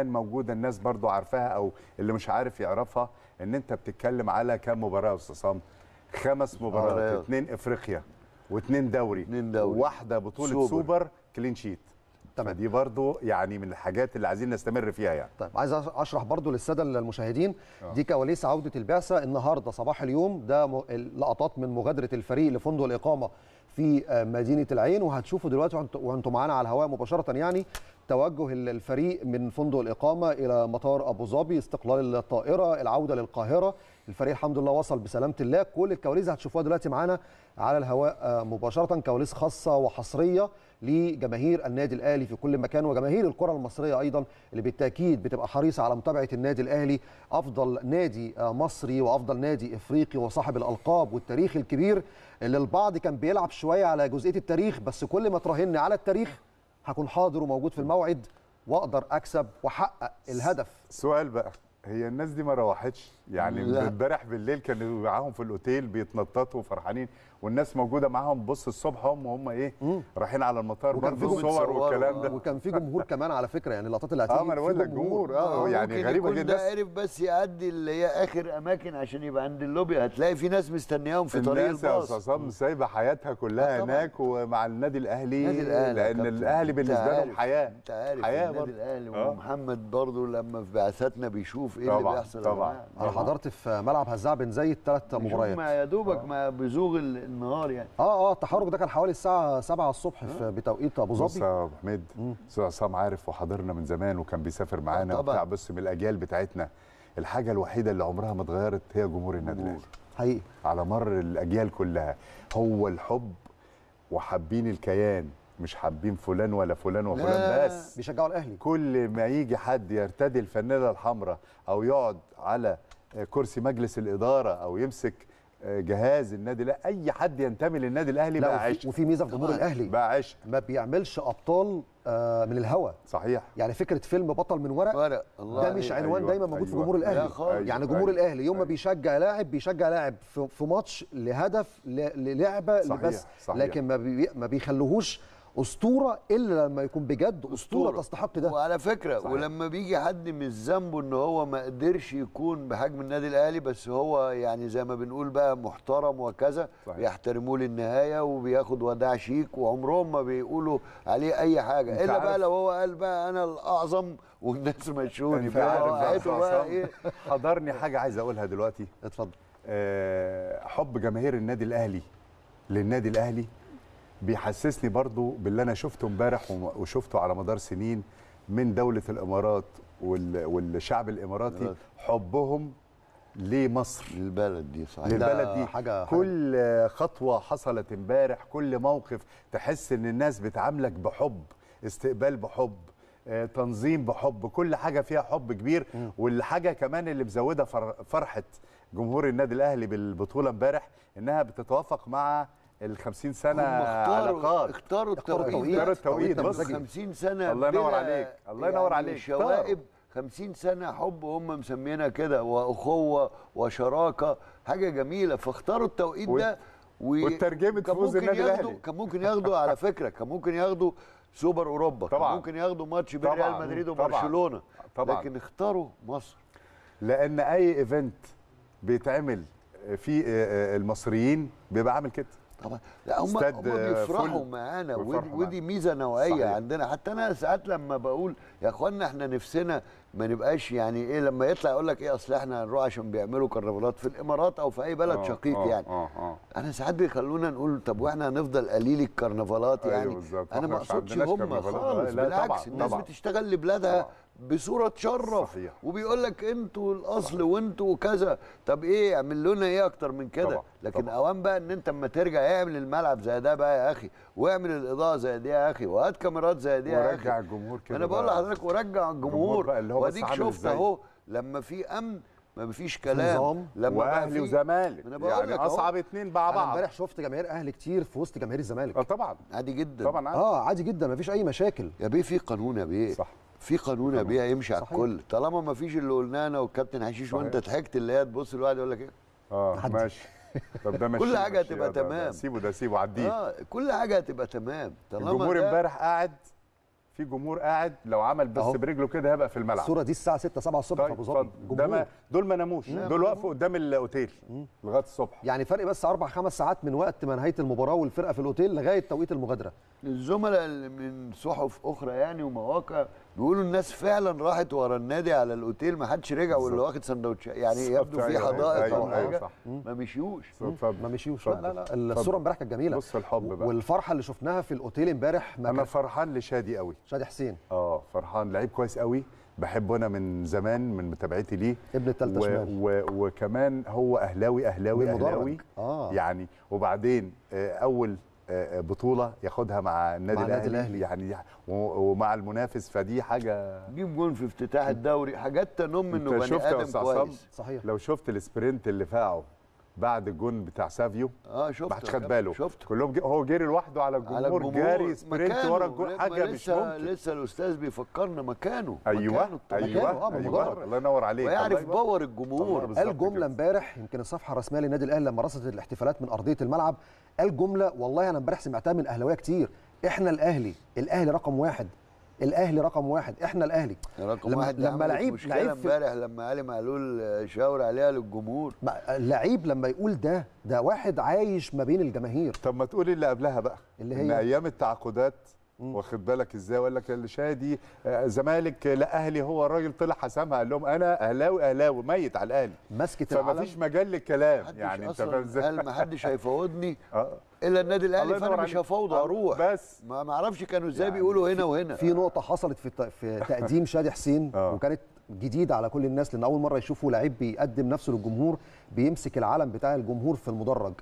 كمان موجوده الناس برضو عارفاها او اللي مش عارف يعرفها ان انت بتتكلم على كام مباراه يا استاذ عصام خمس مباريات مباريات. اثنين افريقيا واثنين دوري اتنين دوري. واحده بطوله سوبر. سوبر, سوبر كلين شيت تمام. دي برضو يعني من الحاجات اللي عايزين نستمر فيها يعني طيب عايز اشرح برضو للساده المشاهدين دي كواليس عوده البعثه النهارده صباح اليوم ده م- لقطات من مغادره الفريق لفندق الاقامه في آه، مدينه العين وهتشوفوا دلوقتي وانتوا- وانتم معانا على الهواء مباشره يعني توجه ال- الفريق من فندق الاقامه الى مطار ابو ظبي استقلال الطائره العوده للقاهره الفريق الحمد لله وصل بسلامه الله كل الكواليس هتشوفوها دلوقتي معانا على الهواء آه، مباشره كواليس خاصه وحصريه لجماهير النادي الاهلي في كل مكان وجماهير الكره المصريه ايضا اللي بالتاكيد بتبقى حريصه على متابعه النادي الاهلي افضل نادي آه، مصري وافضل نادي افريقي وصاحب الالقاب والتاريخ الكبير اللي البعض كان بيلعب شويه على جزئيه التاريخ بس كل ما تراهني على التاريخ هكون حاضر وموجود في الموعد واقدر اكسب واحقق الهدف سؤال بقى هي الناس دي ما روحتش يعني لا. امبارح بالليل كانوا معاهم في الاوتيل بيتنططوا وفرحانين والناس موجوده معاهم بص الصبح هم هم ايه رايحين على المطار وكان برضه في الصور بيتصوروا، والكلام آه. ده وكان في جمهور كمان على فكره يعني اللقطات اللي هتيجي اه ما انا في بقول لك جمهور. جمهور اه يعني ممكن غريبه يكون جدا ده عرف بس يعدي اللي هي اخر اماكن عشان يبقى عند اللوبي هتلاقي في ناس مستنياهم في طريق الناس يا الباص استاذ عصام سايبه حياتها كلها آه طبعاً. هناك ومع النادي الاهلي النادي الاهلي يا لان كابتن. الاهلي أنت بالنسبه لهم عارف- حياه انت عارف حياه النادي برضه الاهلي آه. ومحمد برضه لما في بعثاتنا بيشوف ايه اللي طبعاً، بيحصل يا طبعاً. جماعة. انا حضرت في ملعب هزاع بن زايد ثلاث بيشوف مباريات ما يا دوبك ما بزوغ ال- النهار يعني اه اه التحرك ده كان حوالي الساعه 7 الصبح في بتوقيت ابو بص ظبي يا ابو حميد استاذ عصام عارف وحاضرنا من زمان وكان بيسافر معانا طبعاً. وبتاع بص من الاجيال بتاعتنا الحاجه الوحيده اللي عمرها ما اتغيرت هي جمهور النادي الاهلي حقيقي على مر الاجيال كلها هو الحب وحابين الكيان مش حابين فلان ولا فلان وفلان لا. بس بيشجعوا الاهلي كل ما يجي حد يرتدي الفانيله الحمراء او يقعد على كرسي مجلس الاداره او يمسك جهاز النادي الاهلي اي حد ينتمي للنادي الاهلي لا بقى وفي, عشق وفي ميزه في جمهور طبعاً. الاهلي بقى عشق ما بيعملش ابطال آه من الهوا صحيح يعني فكره فيلم بطل من ورق ورق الله ده مش عليك. عنوان أيوة، دايما موجود في أيوة. جمهور لا الاهلي خالص. يعني أيوة، جمهور أيوة، الاهلي يوم ما أيوة. بيشجع لاعب بيشجع لاعب في في ماتش لهدف ل- للعبه صحيح، بس صحيح. لكن ما بي ما بيخلوهوش اسطوره الا لما يكون بجد اسطوره تستحق ده وعلى فكره صحيح. ولما بيجي حد مش ذنبه ان هو ما قدرش يكون بحجم النادي الاهلي بس هو يعني زي ما بنقول بقى محترم وكذا صحيح. بيحترموه للنهايه وبياخد وداع شيك وعمرهم ما بيقولوا عليه اي حاجه أنت الا بقى عارف- لو هو قال بقى انا الاعظم والناس مشوني انت بقى عارف يا وقعته أستاذ بقى عصام، ايه حضرني حاجه عايز اقولها دلوقتي اتفضل آه، حب جماهير النادي الاهلي للنادي الاهلي بيحسسني برضو باللي انا شفته امبارح وم- وشفته على مدار سنين من دوله الامارات وال- والشعب الاماراتي الإمارات. حبهم لمصر للبلد دي صحيح للبلد دي حاجة- كل خطوه حصلت امبارح كل موقف تحس ان الناس بتعاملك بحب استقبال بحب آه، تنظيم بحب كل حاجه فيها حب كبير والحاجه كمان اللي مزوده فر- فرحه جمهور النادي الاهلي بالبطوله امبارح انها بتتوافق مع ال 50 سنه هم اختاروا علاقات اختاروا اختاروا التوقيت التوقيت. اختاروا التوقيت توقيت بص نموذجي. 50 سنه الله ينور بلا عليك، الله ينور يعني عليك. شوائب 50 سنه حب هم مسمينها كده واخوه وشراكه حاجه جميله فاختاروا التوقيت وال- ده و... والترجمة كان فوز ممكن النادي ياخدوا الأهلي. كان ممكن ياخدوا على فكره كان ممكن ياخدوا سوبر اوروبا طبعاً. كان ممكن ياخدوا ماتش بين طبعاً. ريال مدريد طبعاً. وبرشلونه طبعاً. لكن اختاروا مصر لان اي ايفنت بيتعمل في المصريين بيبقى عامل كده طبعا لا هم استاد هم بيفرحوا فل. معانا بيفرحوا ودي, ودي معانا. ميزه نوعيه صحيح. عندنا حتى انا ساعات لما بقول يا اخوانا احنا نفسنا ما نبقاش يعني ايه لما يطلع يقول لك ايه اصل احنا هنروح عشان بيعملوا كرنفالات في الامارات او في اي بلد آه، شقيق آه، يعني اه اه انا ساعات بيخلونا نقول طب واحنا هنفضل قليل الكرنفالات أيوة يعني بالظبط. انا إحنا ما مش اقصدش عندناش هم كرنفالات. خالص لا، بالعكس طبعاً، الناس طبعاً. بتشتغل لبلادها طبعاً. بصوره تشرف صحيح. وبيقول لك انتوا الاصل وانتوا كذا طب ايه اعمل لنا ايه اكتر من كده طبعاً، لكن طبعاً. اوان بقى ان انت اما ترجع اعمل الملعب زي ده بقى يا اخي واعمل الاضاءه زي دي يا اخي وهات كاميرات زي دي يا اخي ورجع الجمهور كده انا بقول بقى. لحضرتك ورجع الجمهور الجمهور بقى اللي هو بس واديك عامل شفت إزاي. اهو لما في امن ما فيش كلام نظام. لما بقى واهلي في- وزمالك ما أنا بقول يعني لك أهو. اصعب اتنين مع انا بعض امبارح شفت جماهير اهلي كتير في وسط جماهير الزمالك اه طبعا عادي جدا طبعا عادي. اه عادي جدا مفيش اي مشاكل يا بيه في قانون يا بيه صح. في قانون يا بيه يمشي على صحيح. الكل طالما ما فيش اللي قلناه انا والكابتن حشيش صحيح. وانت ضحكت اللي هي تبص الواحد يقول لك ايه اه عدي. ماشي طب ده ماشي كل حاجة ماشي. هتبقى ده- ده تمام. سيبه ده سيبه عديه اه كل حاجه هتبقى تمام طالما الجمهور ده- امبارح قاعد في جمهور قاعد لو عمل بس أهو. برجله كده هيبقى في الملعب الصوره دي الساعه 6 7 الصبح في طيب ابو ظبي اتفضل. ده ما جمهور. دول ما ناموش دول وقفوا قدام الاوتيل لغايه الصبح يعني فرق بس اربع خمس ساعات من وقت ما نهايه المباراه والفرقه في الاوتيل لغايه توقيت المغادره الزملاء اللي من صحف اخرى يعني ومواقع بيقولوا الناس فعلا راحت ورا النادي على الاوتيل ما حدش رجع واللي بالظبط. واخد سندوتشات يعني بالظبط، يبدو في أيوة، حدائق أيوة، او أيوة، حاجه صح. ما مشيوش اتفضل. ما مشيوش لا لا اتفضل. لا الصوره امبارح كانت جميله بص الحب بقى. والفرحه اللي شفناها في الاوتيل امبارح ما انا كان فرحان لشادي قوي شادي حسين اه فرحان لعيب كويس قوي بحبه انا من زمان من متابعتي ليه ابن التالتة و شمال. و وكمان هو اهلاوي اهلاوي من مدرج. اهلاوي آه. يعني وبعدين آه، اول آه، بطوله ياخدها مع النادي مع النادي الاهلي الأهلي. يعني و- ومع المنافس فدي حاجه جيب جون في افتتاح الدوري حاجات تنم انه انت بني شفت يا ادم استاذ عصام كويس صحيح لو شفت السبرنت اللي فاعه بعد الجون بتاع سافيو اه شفت ما حدش خد باله شفت كلهم جي هو جري لوحده على الجمهور, جاري سبرنت ورا الجون حاجه مش لسه ممكن لسه الاستاذ بيفكرنا مكانه ايوه مكانه الطبيعي. مكانه، ايوه آه، من ايوه مدرج. الله ينور عليك ويعرف الله يبارك. باور الله الجمهور بالظبط قال جمله كده. امبارح يمكن الصفحه الرسميه للنادي الاهلي لما رصدت الاحتفالات من ارضيه الملعب قال جمله والله انا امبارح سمعتها من اهلاويه كتير احنا الاهلي الاهلي رقم واحد الاهلي رقم واحد احنا الاهلي رقم لما- واحد دي لما عملت لعيب- مشكله لعيب في- امبارح لما علي معلول شاور عليها للجمهور ما- اللعيب لما يقول ده ده واحد عايش ما بين الجماهير طب ما تقولي اللي قبلها بقى اللي ان هي؟ ايام التعاقدات واخد بالك ازاي وقال لك الشادي آه، زمالك آه، لا اهلي هو الراجل طلع حسمها قال لهم انا اهلاوي اهلاوي ميت على الاهلي مسكه فما العلم فيش مجال للكلام محدش يعني انت أصلاً فاهم ازاي قال ما حدش هيفوضني آه. الا النادي الله الاهلي ينور فانا مش عليك. هفوض آه، اروح بس. ما ما اعرفش كانوا ازاي يعني بيقولوا هنا وهنا في نقطة حصلت في الت- في تقديم شادي حسين آه. وكانت جديدة على كل الناس لأن أول مرة يشوفوا لعيب بيقدم نفسه للجمهور بيمسك العلم بتاع الجمهور في المدرج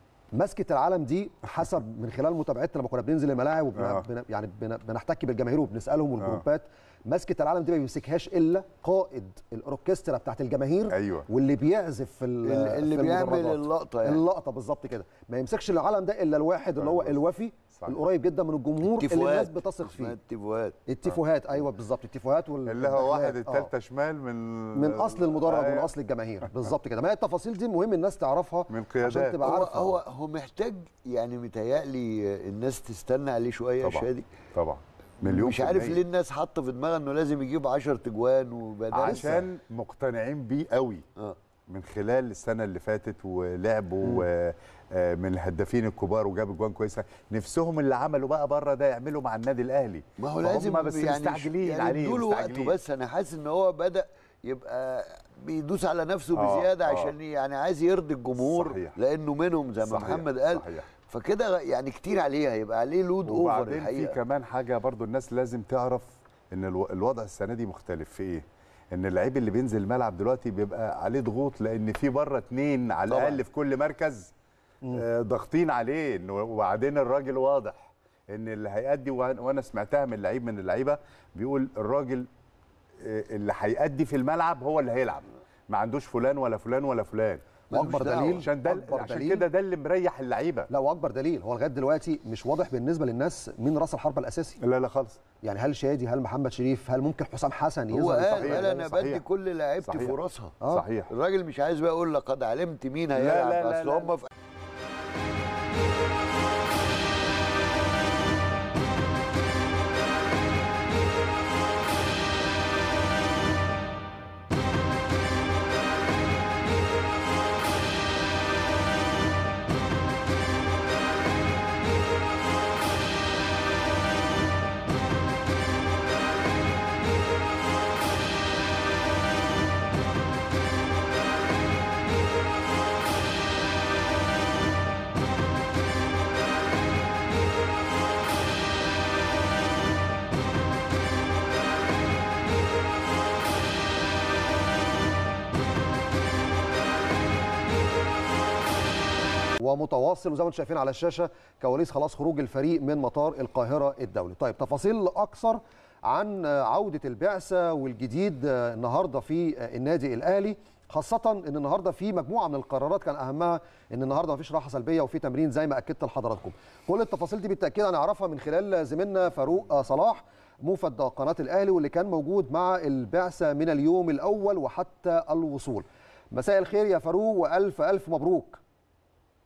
مسكة العلم دي حسب من خلال متابعتنا لما كنا بننزل الملاعب وبن آه. بن يعني بن بنحتك بالجماهير وبنسألهم والجروبات مسكة العلم دي ما بيمسكهاش إلا قائد الأوركسترا بتاعت الجماهير أيوة. واللي بيعزف في ال- اللي- اللي في بيعمل المدرجات. اللقطة يعني. اللقطة بالظبط كده ما يمسكش العلم ده إلا الواحد اللي هو فاهم. الوفي صح. القريب جدا من الجمهور اللي الناس بتثق اسمها فيه التيفوهات التيفوهات ايوه بالظبط التيفوهات وال اللي هو واحد والدخلات. التالتة شمال من من اصل المدرج آه، ومن اصل الجماهير بالظبط كده ما هي التفاصيل دي مهم الناس تعرفها من عشان قيادات. تبقى هو عارفه هو هو محتاج يعني متهيألي الناس تستنى عليه شويه يا طبعا شادي طبعا مليون مش في عارف المية. ليه الناس حاطه في دماغها انه لازم يجيب 10 تجوان وبدل عشان مقتنعين بيه قوي اه من خلال السنه اللي فاتت ولعبوا آه، آه، من الهدافين الكبار وجاب اجوان كويسه نفسهم اللي عملوا بقى بره ده يعملوا مع النادي الاهلي ما هو فهم لازم بس يعني مستعجلين يعني عليه ادوا له وقته مستعجلين. بس انا حاسس ان هو بدا يبقى بيدوس على نفسه آه، بزياده آه. عشان يعني عايز يرضي الجمهور صحيح. لانه منهم زي ما صحيح، محمد قال صحيح. فكده يعني كتير عليه هيبقى عليه لود اوفر وبعدين في الحقيقه كمان حاجه برضو الناس لازم تعرف ان الو- الوضع السنه دي مختلف في ايه ان اللعيب اللي بينزل الملعب دلوقتي بيبقى عليه ضغوط لان في بره اتنين على طبعاً. الاقل في كل مركز آه، ضاغطين عليه إنه- وبعدين الراجل واضح ان اللي هيأدي وأنا- وانا سمعتها من لعيب من اللعيبه بيقول الراجل آه، اللي هيأدي في الملعب هو اللي هيلعب ما عندوش فلان ولا فلان ولا فلان ملوش واكبر دعوة. دليل عشان ده أكبر عشان دليل- كده ده اللي مريح اللعيبه لا واكبر دليل هو لغايه دلوقتي مش واضح بالنسبه للناس مين راس الحربه الاساسي لا لا خالص يعني هل شادي هل محمد شريف هل ممكن حسام حسن هو يظهر قال الفترة قال دي؟ انا صحيح. بدي كل لعيبتي صحيح. فرصها آه. صحيح الراجل مش عايز بقى يقول لقد علمت مين لا، هيلعب لا، لا، اصل لا. هم في ومتواصل وزي ما انتم شايفين على الشاشه كواليس خلاص خروج الفريق من مطار القاهره الدولي. طيب تفاصيل اكثر عن عوده البعثه والجديد النهارده في النادي الاهلي خاصة ان النهارده في مجموعة من القرارات كان اهمها ان النهارده مفيش راحة سلبية وفي تمرين زي ما اكدت لحضراتكم. كل التفاصيل دي بالتأكيد هنعرفها من خلال زميلنا فاروق صلاح موفد قناة الاهلي واللي كان موجود مع البعثة من اليوم الاول وحتى الوصول. مساء الخير يا فاروق والف الف مبروك.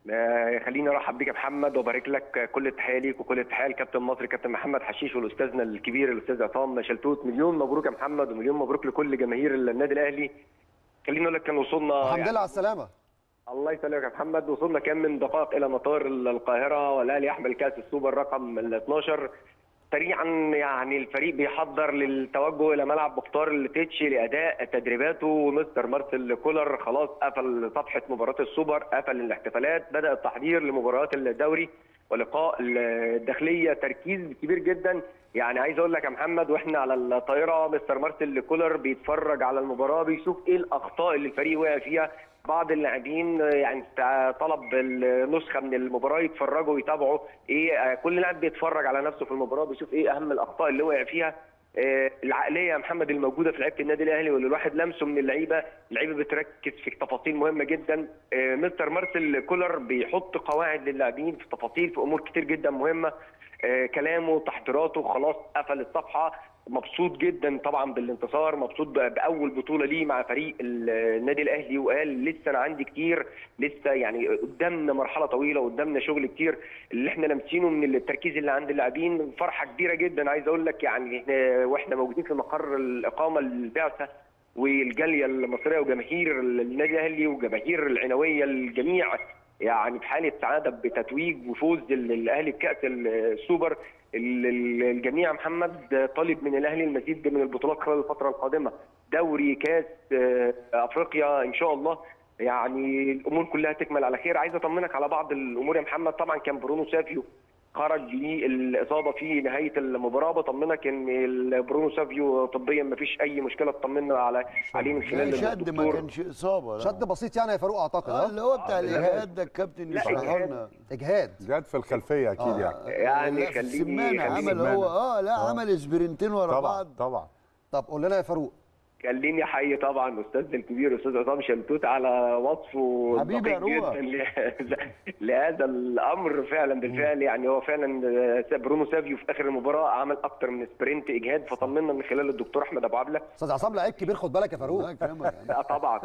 آه، خليني ارحب بيك يا محمد وابارك لك كل التحيه ليك وكل التحيه لكابتن مصر كابتن محمد حشيش والاستاذنا الكبير الاستاذ عصام شلتوت مليون مبروك يا محمد ومليون مبروك لكل جماهير النادي الاهلي خليني اقول لك كان وصلنا الحمد يعني لله على السلامه الله يسلمك يا محمد وصلنا كام من دقائق الى مطار القاهره والاهلي يحمل كاس السوبر رقم ال 12 سريعا يعني الفريق بيحضر للتوجه الى ملعب مختار التتش لاداء تدريباته مستر مارسيل كولر خلاص قفل صفحه مباراه السوبر قفل الاحتفالات بدا التحضير لمباريات الدوري ولقاء الداخليه تركيز كبير جدا يعني عايز اقول لك يا محمد واحنا على الطائره مستر مارسيل كولر بيتفرج على المباراه بيشوف ايه الاخطاء اللي الفريق وقع فيها بعض اللاعبين يعني طلب النسخه من المباراه يتفرجوا ويتابعوا ايه كل لاعب بيتفرج على نفسه في المباراه بيشوف ايه اهم الاخطاء اللي وقع فيها آه، العقليه يا محمد الموجوده في لعيبه النادي الاهلي واللي الواحد لمسه من اللعيبه اللعيبه بتركز في تفاصيل مهمه جدا آه، مستر مارسيل كولر بيحط قواعد للاعبين في تفاصيل في امور كتير جدا مهمه آه، كلامه تحضيراته خلاص قفل الصفحه مبسوط جدا طبعا بالانتصار مبسوط ب- باول بطوله ليه مع فريق ال- النادي الاهلي وقال لسه انا عندي كتير لسه يعني قدامنا مرحله طويله قدامنا شغل كتير اللي احنا لامسينه من التركيز اللي عند اللاعبين فرحه كبيره جدا عايز اقول لك يعني احنا واحنا موجودين في مقر الاقامه البعثه والجاليه المصريه وجماهير النادي الاهلي وجماهير العنويه الجميع يعني في حاله سعاده بتتويج وفوز ال- الاهلي بكاس السوبر ال- ال- الجميع يا محمد طالب من الاهلي المزيد من البطولات خلال الفتره القادمه دوري كاس آه، افريقيا ان شاء الله يعني الامور كلها تكمل على خير عايز اطمنك على بعض الامور يا محمد طبعا كان برونو سافيو خرج للاصابه في نهايه المباراه بطمنك ان ال- برونو سافيو طبيا ما فيش اي مشكله اطمنا على عليه من خلال شد ما الدكتور. كانش اصابه لا. شد بسيط يعني يا فاروق اعتقد اه ها اللي هو بتاع آه، الاجهاد ده الكابتن لا، يشرحه إجهاد. لنا اجهاد جت في الخلفيه اكيد يعني يعني لا، في خليني- السمانه خليني عمل هو اه لا عمل اسبرنتين ورا طبعا بعض طبعا طب قول لنا يا فاروق خليني احيي طبعا استاذنا الكبير استاذ عصام شلتوت على وصفه حبيبي يا الدقيق روح. جدا لهذا لهذا الامر فعلا بالفعل يعني هو فعلا آه، برونو سافيو في اخر المباراه عمل اكتر من سبرنت اجهاد فطمنا من خلال الدكتور احمد ابو عبله استاذ عصام لعيب كبير خد بالك يا فاروق لا كلامك يعني. لا طبعا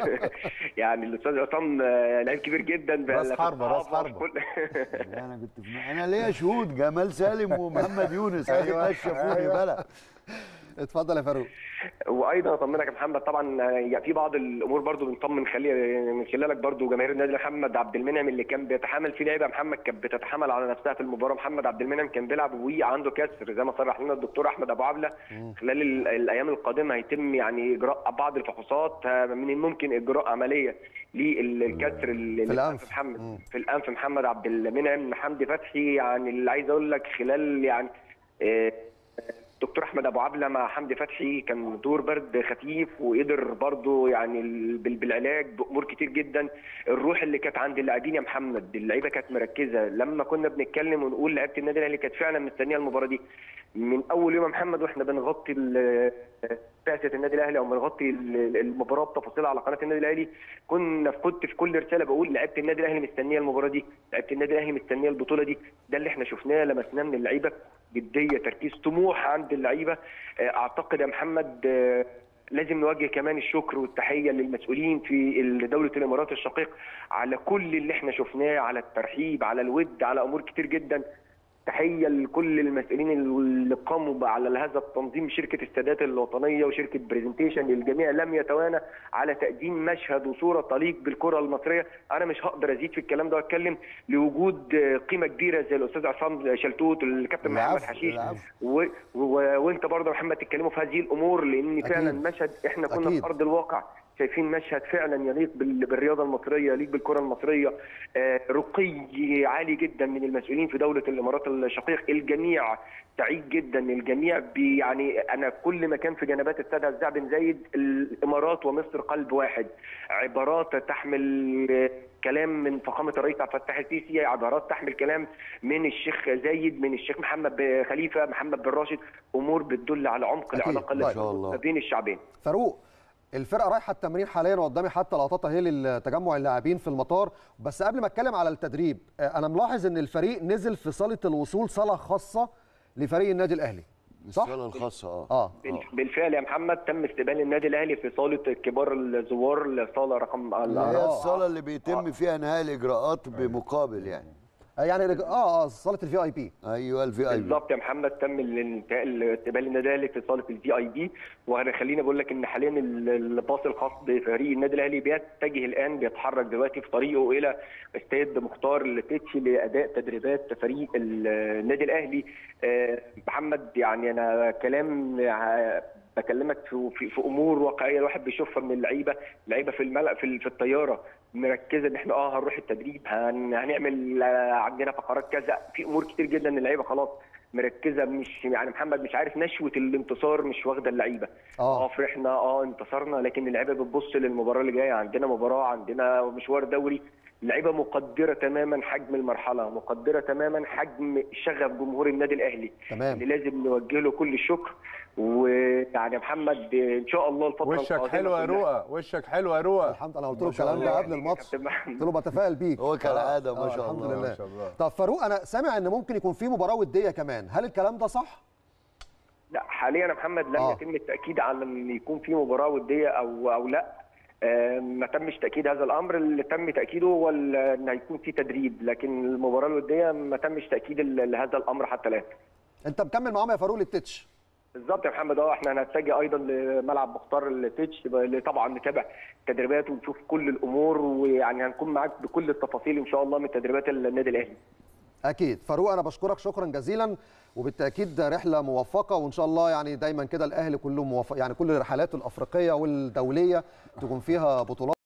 يعني الاستاذ عصام آه، لعيب كبير جدا راس في حربة، راس الصحافة، حربة. في كل- لا، انا كنت في انا ليا شهود جمال سالم ومحمد يونس ايوه أيوة. الناس شافوني بلا اتفضل يا فاروق وايضا اطمنك يا محمد طبعا يعني في بعض الامور برضو بنطمن خلي من خلالك برضو جماهير النادي محمد عبد المنعم اللي كان بيتحامل في لعيبه محمد كانت بتتحامل على نفسها في المباراه محمد عبد المنعم كان بيلعب وعنده كسر زي ما صرح لنا الدكتور احمد ابو عبله خلال ال- الايام القادمه هيتم يعني اجراء بعض الفحوصات آه، من الممكن اجراء عمليه للكسر اللي في الأنف. في محمد في الانف محمد عبد المنعم حمدي فتحي يعني اللي عايز اقول لك خلال يعني آه، دكتور احمد ابو عبله مع حمدي فتحي كان دور برد خفيف وقدر برضه يعني ال- بال- بالعلاج بامور كتير جدا الروح اللي كانت عند اللاعبين يا محمد اللعيبه كانت مركزه لما كنا بنتكلم ونقول لعيبه النادي الاهلي كانت فعلا مستنيه المباراه دي من اول يوم يا محمد واحنا بنغطي ال- بعثه النادي الاهلي او بنغطي ال- المباراه بتفاصيلها على قناه النادي الاهلي كنا في كنت في كل رساله بقول لعيبه النادي الاهلي مستنيه المباراه دي لعيبه النادي الاهلي مستنيه البطوله دي ده اللي احنا شفناه لمسناه من اللعيبه جديه تركيز طموح عند اللعيبه آه، اعتقد يا محمد آه، لازم نوجه كمان الشكر والتحيه للمسؤولين في دوله الامارات الشقيق على كل اللي احنا شفناه على الترحيب على الود على امور كتير جدا تحيه لكل المسؤولين اللي قاموا على هذا التنظيم شركه السادات الوطنيه وشركه برزنتيشن للجميع لم يتوانى على تقديم مشهد وصوره تليق بالكره المصريه انا مش هقدر ازيد في الكلام ده واتكلم لوجود قيمه كبيره زي الاستاذ عصام شلتوت الكابتن محمد العفو، حشيش العفو. و... و... وانت برضه يا محمد تتكلموا في هذه الامور لان أكيد. فعلا مشهد احنا كنا أكيد. في ارض الواقع شايفين مشهد فعلا يليق بال- بالرياضه المصريه يليق بالكره المصريه آه، رقي عالي جدا من المسؤولين في دوله الامارات الشقيق الجميع سعيد جدا الجميع بي يعني انا كل مكان في جنبات استاد هزاع بن زايد الامارات ومصر قلب واحد عبارات تحمل آه، كلام من فخامه الرئيس عبد الفتاح السيسي عبارات تحمل كلام من الشيخ زايد من الشيخ محمد ب- خليفه محمد بن راشد امور بتدل على عمق أكيد. العلاقه اللي طيب. إن شاء الله. ما بين الشعبين فاروق الفرقه رايحه التمرين حاليا وقدامي حتى لقطات اهي للتجمع اللاعبين في المطار بس قبل ما اتكلم على التدريب آه، انا ملاحظ ان الفريق نزل في صاله الوصول صاله خاصه لفريق النادي الاهلي صح؟ الصاله الخاصه اه اه بال- بالفعل يا محمد تم استقبال النادي الاهلي في صاله كبار الزوار الصاله رقم اللي هي ال- الصاله اللي بيتم فيها انهاء الاجراءات بمقابل يعني يعني رج- اه اه صاله الفي اي بي ايوه الفي اي بي بالظبط يا محمد تم الانتقال استقبال النادي الاهلي في صاله الفي اي بي وخليني بقول لك ان حاليا ال- الباص الخاص بفريق النادي الاهلي بيتجه الان بيتحرك دلوقتي في طريقه الى استاد مختار التتش لاداء تدريبات فريق ال- النادي الاهلي آه، محمد يعني انا كلام ع- بكلمك في, في, في امور واقعيه الواحد بيشوفها من اللعيبه اللعيبه في الملأ في, ال- في الطياره مركزه ان احنا اه هنروح التدريب هن هنعمل آه، عندنا فقرات كذا في امور كتير جدا اللعيبه خلاص مركزه مش يعني محمد مش عارف نشوه الانتصار مش واخده اللعيبه آه. اه فرحنا اه انتصرنا لكن اللعيبه بتبص للمباراه اللي جايه عندنا مباراه عندنا مشوار دوري اللعيبه مقدره تماما حجم المرحله مقدره تماما حجم شغف جمهور النادي الاهلي تمام. اللي لازم نوجه له كل الشكر ويعني يا محمد ان شاء الله الفتره وشك القادمة حلو يا كلها- رؤى وشك حلو يا رؤى الحمد لله قلت له ما شاء الكلام ده الله. قبل الماتش كابتن محمد. قلت له بتفائل بيك هو كالعاده ما آه، شاء الحمد الله لله ما شاء الله. طب فاروق انا سامع ان ممكن يكون في مباراه وديه كمان هل الكلام ده صح لا حاليا يا محمد لم آه. يتم التاكيد على ان يكون في مباراه وديه او او لا آه، ما تمش تاكيد هذا الامر اللي تم تاكيده هو ال- ان هيكون في تدريب لكن المباراه الوديه ما تمش تاكيد ال- لهذا الامر حتى الان انت مكمل معاهم يا فاروق للتتش بالظبط يا محمد اه احنا هنتجه ايضا لملعب مختار التتش اللي طبعا نتابع التدريبات ونشوف كل الامور ويعني هنكون معاك بكل التفاصيل ان شاء الله من تدريبات النادي الاهلي اكيد فاروق انا بشكرك شكرا جزيلا وبالتاكيد رحله موفقه وان شاء الله يعني دايما كده الاهلي كله موفق يعني كل رحلاته الافريقيه والدوليه تكون فيها بطولات